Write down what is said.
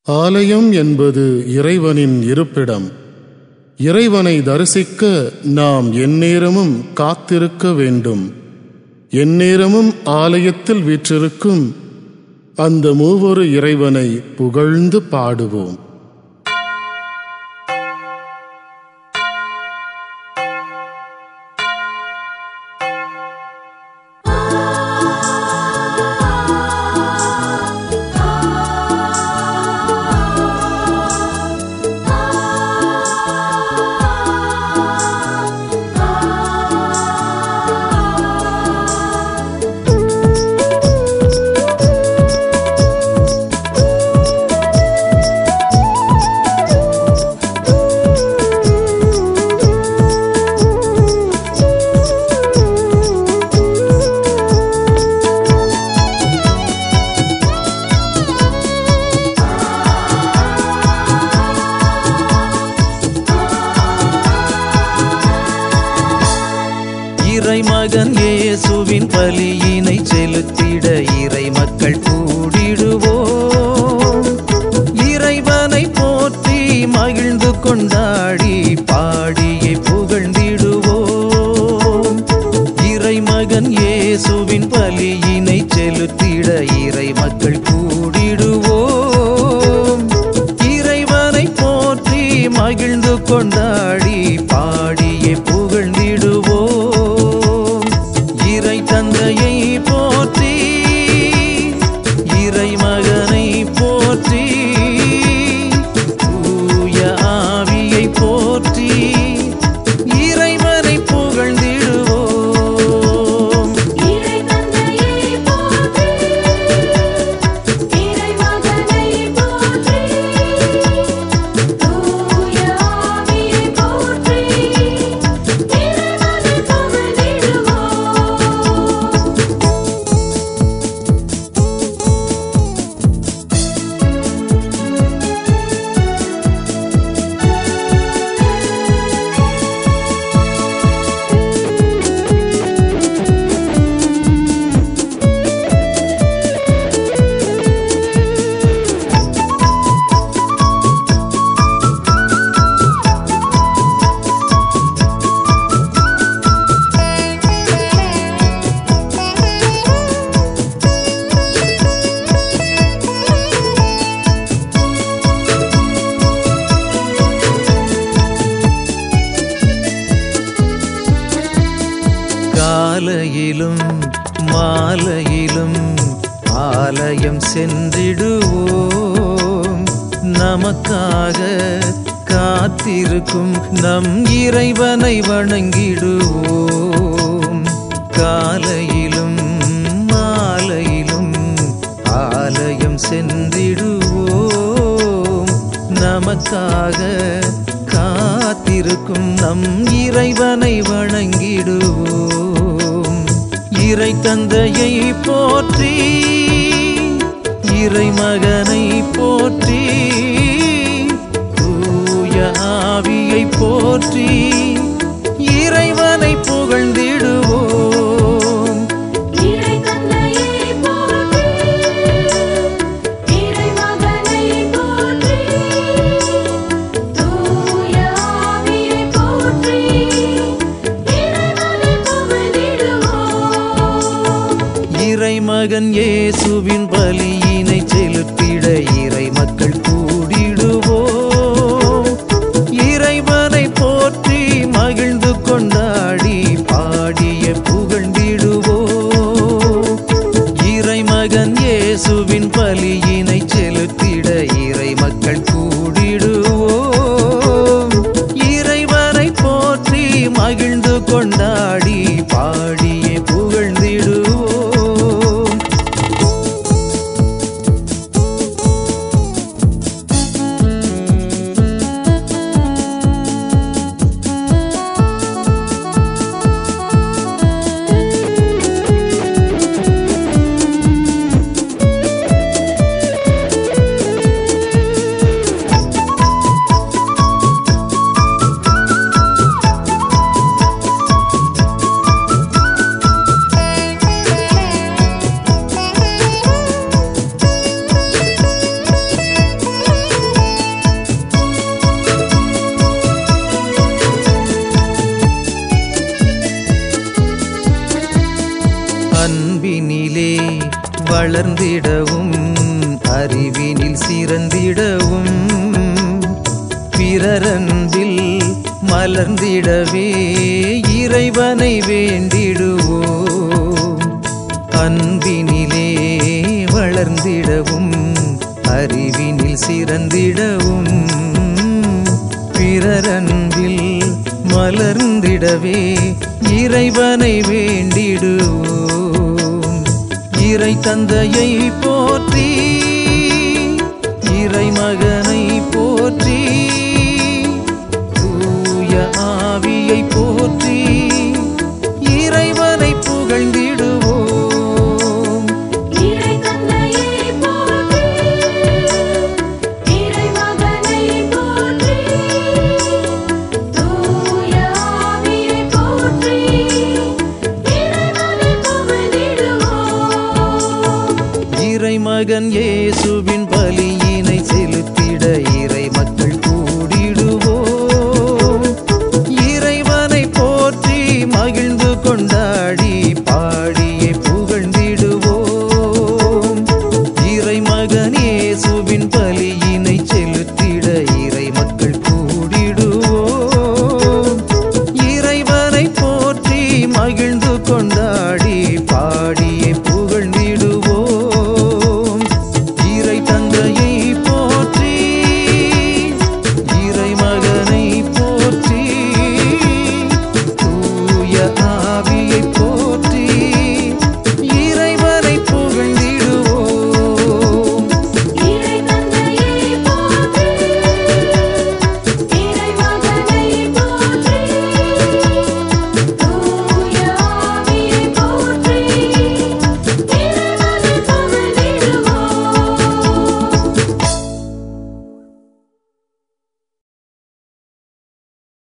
ஆலயம் என்பது இறைவனின் இருப்பிடம் இறைவனை தரிசிக்க நாம் எந்நேரமும் காத்திருக்க வேண்டும் எந்நேரமும் ஆலயத்தில் வீற்றிருக்கும் அந்த மூவொரு இறைவனை புகழ்ந்து பாடுவோம் இறைமகன் இயேசுவின் பலியினை செலுத்திட இறை மக்கள் கூடிடுவோம் இறைவனை போற்றி மகிழ்ந்து கொண்டாடி பாடியே புகழ்ந்திடுவோம் இறைமகன் இயேசுவின் பலியினை செலுத்திட இறை மக்கள் கூடிடுவோம் இறைவனை போற்றி மகிழ்ந்து கொண்டாடி பாடியே புகழ்ந்திடுவோம் இறை தந்தையை போற்றி இறை மகனை போற்றி தூய ஆவியை போற்றி இறைவனை புகழ்ந்திடுவோம் இறை தந்தையை போற்றி இறை மகனை போற்றி தூய ஆவியை போற்றி இறைவனை புகழ்ந்திடுவோம் காலையிலும் மாலையிலும் ஆலயம் சென்றிடுவோம் நமக்காக காத்திருக்கும் நம் இறைவனை வணங்கிடுவோம் காலையிலும் மாலையிலும் ஆலயம் சென்றிடுவோம் நமக்காக காத்திருக்கும் நம் இறைவனை வணங்கிடுவோம் இறை தந்தையை போற்றி இறை மகனை போற்றி தூய ஆவியை போற்றி இறைவனை புகழ்ந்திடுவோம் இறை தந்தையை போற்றி இறை மகனை போற்றி தூய ஆவியை போற்றி இறைவனை புகழ்ந்திடுவோம் இறைமகன் இயேசுவின் பலியினை செலுத்திட இறை மக்கள் கூடிடுவோம் இறைவனை போற்றி மகிழ்ந்து கொண்டாடி பாடிய புகழ்ந்திடுவோம் இறைமகன் இயேசுவின் பலியினை செலுத்திட இறை மக்கள் கூடிடுவோம் இறைவனை போற்றி மகிழ்ந்து கொண்டாடி பாடியே புகழ்ந்திடுவோம் வளர்ந்திடவும் அறிவினில் சிறந்திடவும் பிறரன்பில் மலர்ந்திடவே இறைவனை வேண்டிடுவோம் அன்பினிலே வளர்ந்திடவும் அறிவினில் சிறந்திடவும் பிறரன்பில் மலர்ந்திடவே இறைவனை வேண்டிடுவோம் இறை தந்தையை போற்றி இறை மகனை போற்றி தூய ஆவியை போற்றி இறைவனை புகழ்ந்திடுவோம் இறை தந்தையை போற்றி இறை மகனை போற்றி தூய ஆவியை போற்றி இறைவனை புகழ்ந்திடுவோம் இறைமகன்